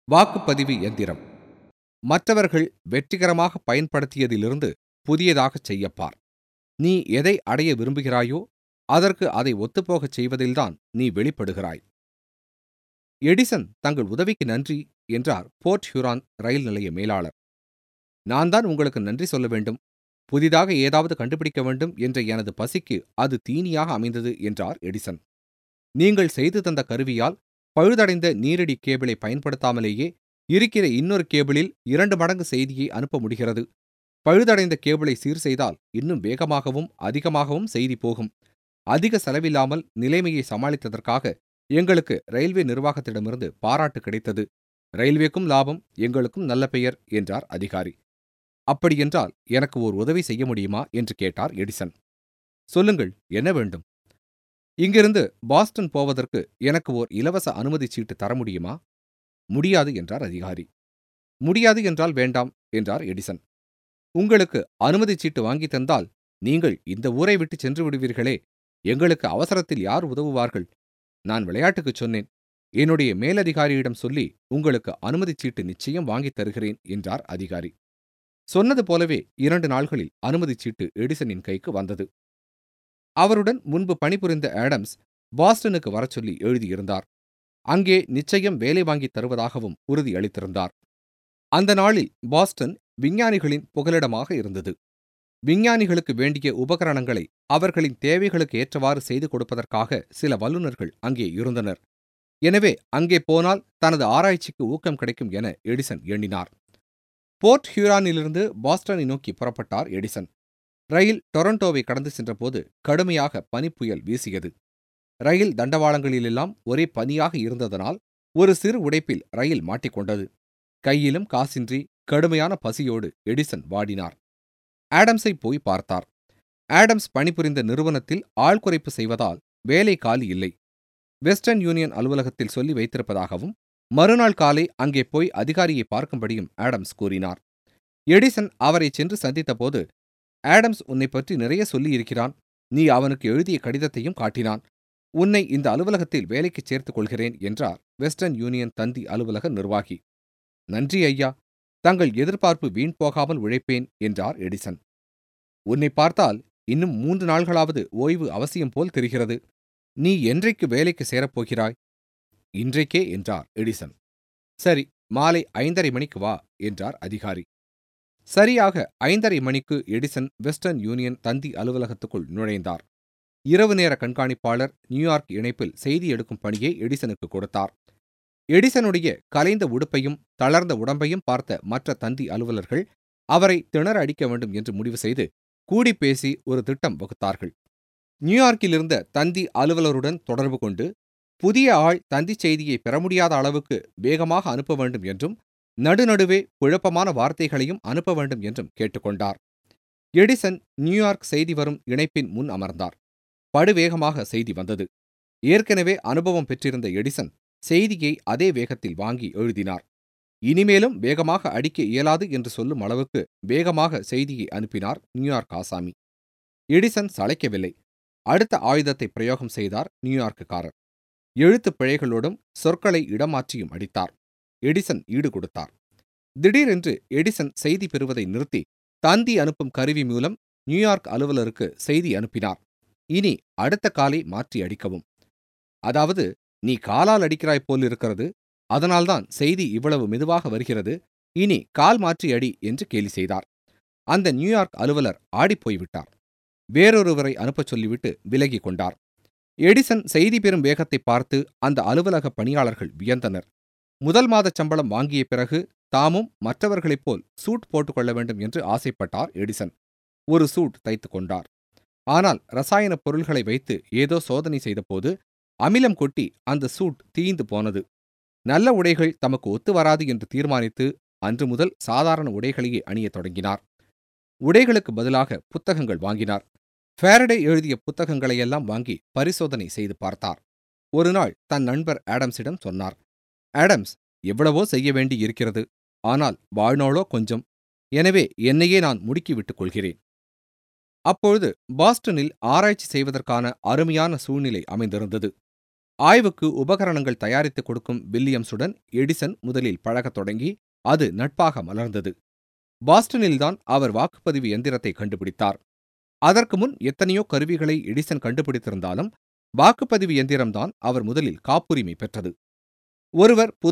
வாக்குப்பதிவு எந்திரம் மற்றவர்கள் வெற்றிகரமாக பயன்படுத்தியதிலிருந்து புதியதாகச் செய்யப்பார் நீ எதை அடைய விரும்புகிறாயோ அதற்கு அதை ஒத்துப்போகச் செய்வதில்தான் நீ வெளிப்படுகிறாய் எடிசன் தங்கள் உதவிக்கு நன்றி என்றார் போர்ட் ஹியூரான் ரயில் நிலைய மேலாளர் நான் தான் உங்களுக்கு நன்றி சொல்ல வேண்டும் புதிதாக ஏதாவது கண்டுபிடிக்க வேண்டும் என்ற எனது பசிக்கு அது தீனியாக அமைந்தது என்றார் எடிசன் நீங்கள் செய்து தந்த கருவியால் பழுதடைந்த நீரடி கேபிளை பயன்படுத்தாமலேயே இருக்கிற இன்னொரு கேபிளில் இரண்டு மடங்கு செய்தியை அனுப்ப முடிகிறது பழுதடைந்த கேபிளை சீர் செய்தால் இன்னும் வேகமாகவும் அதிகமாகவும் செய்தி போகும் அதிக செலவில்லாமல் நிலைமையை சமாளித்ததற்காக எங்களுக்கு ரயில்வே நிர்வாகத்திடமிருந்து பாராட்டு கிடைத்தது ரயில்வேக்கும் லாபம் எங்களுக்கும் நல்ல பெயர் என்றார் அதிகாரி அப்படியென்றால் எனக்கு ஓர் உதவி செய்ய முடியுமா என்று கேட்டார் எடிசன் சொல்லுங்கள் என்ன வேண்டும் இங்கிருந்து பாஸ்டன் போவதற்கு எனக்கு ஓர் இலவச அனுமதி சீட்டு தர முடியுமா முடியாது என்றார் அதிகாரி முடியாது என்றால் வேண்டாம் என்றார் எடிசன் உங்களுக்கு அனுமதி சீட்டு வாங்கி தந்தால் நீங்கள் இந்த ஊரை விட்டு சென்று விடுவீர்களே எங்களுக்கு அவசரத்தில் யார் உதவுவார்கள் நான் விளையாட்டுக்குச் சொன்னேன் என்னுடைய மேலதிகாரியிடம் சொல்லி உங்களுக்கு அனுமதி சீட்டு நிச்சயம் வாங்கித் தருகிறேன் என்றார் அதிகாரி சொன்னது போலவே இரண்டு நாள்களில் அனுமதிச் சீட்டு எடிசனின் கைக்கு வந்தது அவருடன் முன்பு பணிபுரிந்த ஆடம்ஸ் பாஸ்டனுக்கு வரச் சொல்லி எழுதியிருந்தார் அங்கே நிச்சயம் வேலை வாங்கித் தருவதாகவும் உறுதியளித்திருந்தார் அந்த நாளில் பாஸ்டன் விஞ்ஞானிகளின் புகலிடமாக இருந்தது விஞ்ஞானிகளுக்கு வேண்டிய உபகரணங்களை அவர்களின் தேவைகளுக்கு ஏற்றவாறு செய்து கொடுப்பதற்காக சில வல்லுநர்கள் அங்கே இருந்தனர் எனவே அங்கே போனால் தனது ஆராய்ச்சிக்கு ஊக்கம் கிடைக்கும் என எடிசன் எண்ணினார் போர்ட் ஹியூரானிலிருந்து பாஸ்டனை நோக்கி புறப்பட்டார் எடிசன் ரயில் டொரண்டோவை கடந்து சென்றபோது கடுமையாக பனிப்புயல் வீசியது ரயில் தண்டவாளங்களிலெல்லாம் ஒரே பனியாக இருந்ததனால் ஒரு சிறு உடைப்பில் ரயில் மாட்டிக்கொண்டது கையிலும் காசின்றி கடுமையான பசியோடு எடிசன் வாடினார் ஆடம்ஸை போய் பார்த்தார் ஆடம்ஸ் பணிபுரிந்த நிறுவனத்தில் ஆள் குறைப்பு செய்வதால் வேலை காலி இல்லை வெஸ்டர்ன் யூனியன் அலுவலகத்தில் சொல்லி வைத்திருப்பதாகவும் மறுநாள் காலை அங்கே போய் அதிகாரியை பார்க்கும்படியும் ஆடம்ஸ் கூறினார் எடிசன் அவரை சென்று சந்தித்தபோது ஆடம்ஸ் உன்னை பற்றி நிறைய சொல்லியிருக்கிறான் நீ அவனுக்கு எழுதிய கடிதத்தையும் காட்டினான் உன்னை இந்த அலுவலகத்தில் வேலைக்கு சேர்த்துக் கொள்கிறேன் என்றார் வெஸ்டர்ன் யூனியன் தந்தி அலுவலக நிர்வாகி நன்றி ஐயா தங்கள் எதிர்பார்ப்பு வீண் போகாமல் உழைப்பேன் என்றார் எடிசன் உன்னை பார்த்தால் இன்னும் மூன்று நாள்களாவது ஓய்வு அவசியம் போல் தெரிகிறது நீ என்றைக்கு வேலைக்கு சேரப்போகிறாய் இன்றைக்கே என்றார் எடிசன் சரி மாலை ஐந்தரை மணிக்கு வா என்றார் அதிகாரி சரியாக ஐந்தரை மணிக்கு எடிசன் வெஸ்டர்ன் யூனியன் தந்தி அலுவலகத்துக்குள் நுழைந்தார் இரவு நேர கண்காணிப்பாளர் நியூயார்க் இணைப்பில் செய்தி எடுக்கும் பணியை எடிசனுக்கு கொடுத்தார் எடிசனுடைய கலைந்த உடுப்பையும் தளர்ந்த உடம்பையும் பார்த்த மற்ற தந்தி அலுவலர்கள் அவரை திணற அடிக்க வேண்டும் என்று முடிவு செய்து கூடி பேசி ஒரு திட்டம் வகுத்தார்கள் நியூயார்க்கில் இருந்த தந்தி அலுவலருடன் தொடர்பு கொண்டு புதிய ஆள் தந்தி செய்தியை பெற முடியாத அளவுக்கு வேகமாக அனுப்ப வேண்டும் என்றும் நடுநடுவே குழப்பமான வார்த்தைகளையும் அனுப்ப வேண்டும் என்றும் கேட்டுக்கொண்டார் எடிசன் நியூயார்க் செய்தி வரும் இணைப்பின் முன் அமர்ந்தார் படுவேகமாக செய்தி வந்தது ஏற்கனவே அனுபவம் பெற்றிருந்த எடிசன் செய்தியை அதே வேகத்தில் வாங்கி எழுதினார் இனிமேலும் வேகமாக அடிக்க இயலாது என்று சொல்லும் அளவுக்கு வேகமாக செய்தியை அனுப்பினார் நியூயார்க் ஆசாமி எடிசன் சளைக்கவில்லை அடுத்த ஆயுதத்தை பிரயோகம் செய்தார் நியூயார்க்குக்காரர் எழுத்துப் பிழைகளோடும் சொற்களை இடமாற்றியும் அடித்தார் எடிசன் ஈடு கொடுத்தார் திடீரென்று எடிசன் செய்தி பெறுவதை நிறுத்தி தந்தி அனுப்பும் கருவி மூலம் நியூயார்க் அலுவலருக்கு செய்தி அனுப்பினார் இனி அடுத்த காலை மாற்றி அடிக்கவும் அதாவது நீ காலால் அடிக்கிறாய் போல் இருக்கிறது அதனால்தான் செய்தி இவ்வளவு மெதுவாக வருகிறது இனி கால் மாற்றி அடி என்று கேலி செய்தார் அந்த நியூயார்க் அலுவலர் ஆடிப்போய்விட்டார் வேறொருவரை அனுப்பச் சொல்லிவிட்டு விலகிக் கொண்டார் எடிசன் செய்தி பெறும் வேகத்தை பார்த்து அந்த அலுவலக பணியாளர்கள் வியந்தனர் முதல் மாதச் சம்பளம் வாங்கிய பிறகு தாமும் மற்றவர்களைப் போல் சூட் போட்டுக்கொள்ள வேண்டும் என்று ஆசைப்பட்டார் எடிசன் ஒரு சூட் தைத்துக் கொண்டார் ஆனால் ரசாயனப் பொருள்களை வைத்து ஏதோ சோதனை செய்தபோது அமிலம் கொட்டி அந்த சூட் தீய்ந்து போனது நல்ல உடைகள் தமக்கு ஒத்து வராது என்று தீர்மானித்து அன்று முதல் சாதாரண உடைகளையே அணியத் தொடங்கினார் உடைகளுக்கு பதிலாக புத்தகங்கள் வாங்கினார் ஃபேரடே எழுதிய புத்தகங்களையெல்லாம் வாங்கி பரிசோதனை செய்து பார்த்தார் ஒரு நாள் தன் நண்பர் ஆடம்ஸிடம் சொன்னார் ஆடம்ஸ் எவ்வளவோ செய்ய வேண்டி இருக்கிறது ஆனால் வாழ்நாளோ கொஞ்சம் எனவே என்னையே நான் முடுக்கி விட்டுக் கொள்கிறேன் அப்பொழுது பாஸ்டனில் ஆராய்ச்சி செய்வதற்கான அருமையான சூழ்நிலை அமைந்திருந்தது ஆய்வுக்கு உபகரணங்கள் தயாரித்துக் கொடுக்கும் வில்லியம்ஸுடன் எடிசன் முதலில் பழகத் தொடங்கி அது நட்பாக மலர்ந்தது பாஸ்டனில்தான் அவர் வாக்குப்பதிவு எந்திரத்தை கண்டுபிடித்தார் அதற்கு முன் எத்தனையோ கருவிகளை எடிசன் கண்டுபிடித்திருந்தாலும் வாக்குப்பதிவு எந்திரம்தான் அவர் முதலில் காப்புரிமை பெற்றது ஒருவர்